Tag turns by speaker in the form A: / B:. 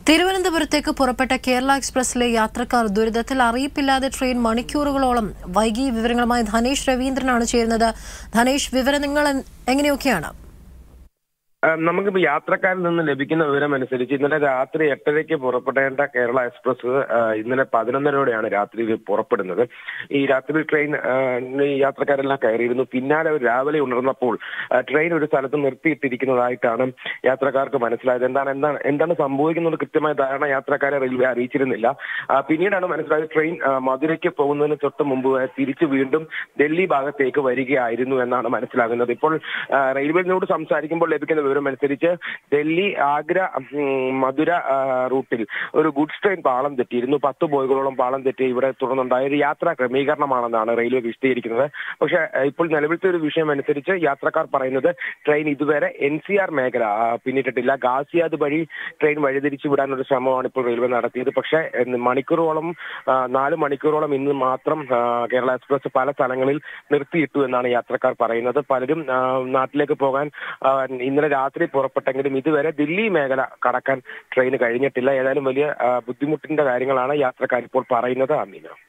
A: തിരുവനന്തപുരത്തേക്ക് പുറപ്പെട്ട കേരള എക്സ്പ്രസിലെ യാത്രക്കാർ ദുരിതത്തിൽ അറിയിപ്പില്ലാതെ ട്രെയിൻ മണിക്കൂറുകളോളം വൈകി വിവരങ്ങളുമായി ധനേഷ് രവീന്ദ്രനാണ് ചേരുന്നത് ധനേഷ് വിവരങ്ങൾ എൻ- എങ്ങനെയൊക്കെയാണ്
B: ആ, നമുക്കിപ്പോ യാത്രക്കാരിൽ നിന്ന് ലഭിക്കുന്ന വിവരം അനുസരിച്ച് ഇന്നലെ രാത്രി എട്ടരയ്ക്ക് പുറപ്പെടേണ്ട കേരള എക്സ്പ്രസ് ആ, ഇന്നലെ പതിനൊന്നരയോടെയാണ് രാത്രിയിൽ പുറപ്പെടുന്നത് ഈ രാത്രി ട്രെയിൻ ആ, ഈ യാത്രക്കാരെല്ലാം കയറിയിരുന്നു പിന്നാലെ അവർ രാവിലെ ഉണർന്നപ്പോൾ ആ, ട്രെയിൻ ഒരു സ്ഥലത്ത് നിർത്തിയിട്ടിരിക്കുന്നതായിട്ടാണ് യാത്രക്കാർക്ക് മനസ്സിലായത് എന്താണ് എന്താണ് എന്താണ് സംഭവിക്കുന്നത് കൃത്യമായ ധാരണ യാത്രക്കാരെ റെയിൽവേ അറിയിച്ചിരുന്നില്ല ആ, പിന്നീടാണ് മനസ്സിലായത് ട്രെയിൻ ആ, മധുരയ്ക്ക് പോകുന്നതിന് തൊട്ട് മുമ്പ് തിരിച്ചു വീണ്ടും ഡൽഹി ഭാഗത്തേക്ക് വരികയായിരുന്നു എന്നാണ് മനസ്സിലാകുന്നത് ഇപ്പോൾ ആ, റെയിൽവേനോട് സംസാരിക്കുമ്പോൾ ലഭിക്കുന്ന വിവരം അനുസരിച്ച് ഡൽഹി ആഗ്ര ഉം, മധുര ആ, റൂട്ടിൽ ഒരു ഗുഡ്സ് ട്രെയിൻ പാളം തെറ്റിയിരുന്നു പത്ത് ബോയ്കളോളം പാളം തെറ്റി ഇവിടെ തുടർന്നുണ്ടായ ഒരു യാത്രാ ക്രമീകരണമാണെന്നാണ് റെയിൽവേ വിശദീകരിക്കുന്നത് പക്ഷേ ആ, ഇപ്പോൾ നിലവിലത്തെ ഒരു വിഷയം അനുസരിച്ച് യാത്രക്കാർ പറയുന്നത് ട്രെയിൻ ഇതുവരെ എൻ സി ആർ മേഖല ആ, പിന്നിട്ടിട്ടില്ല ഗാസിയാദ് വഴി ട്രെയിൻ വഴിതിരിച്ചു വിടാനൊരു ശ്രമമാണ് ഇപ്പോൾ റെയിൽവേ നടത്തിയത് പക്ഷേ എന്ന് മണിക്കൂറോളം ആ, നാല് മണിക്കൂറോളം ഇന്ന് മാത്രം ആ, കേരള എക്സ്പ്രസ് പല സ്ഥലങ്ങളിൽ നിർത്തിയിട്ടു എന്നാണ് യാത്രക്കാർ പറയുന്നത് പലരും ആ, നാട്ടിലേക്ക് പോകാൻ ആ, ഇന്നലെ രാത്രി പുറപ്പെട്ടെങ്കിലും ഇതുവരെ ദില്ലി മേഖല കടക്കാൻ ട്രെയിൻ കഴിഞ്ഞിട്ടില്ല ഏതായാലും വലിയ ആ, ബുദ്ധിമുട്ടിന്റെ കാര്യങ്ങളാണ് യാത്രക്കാർ ഇപ്പോൾ പറയുന്നത് അമീന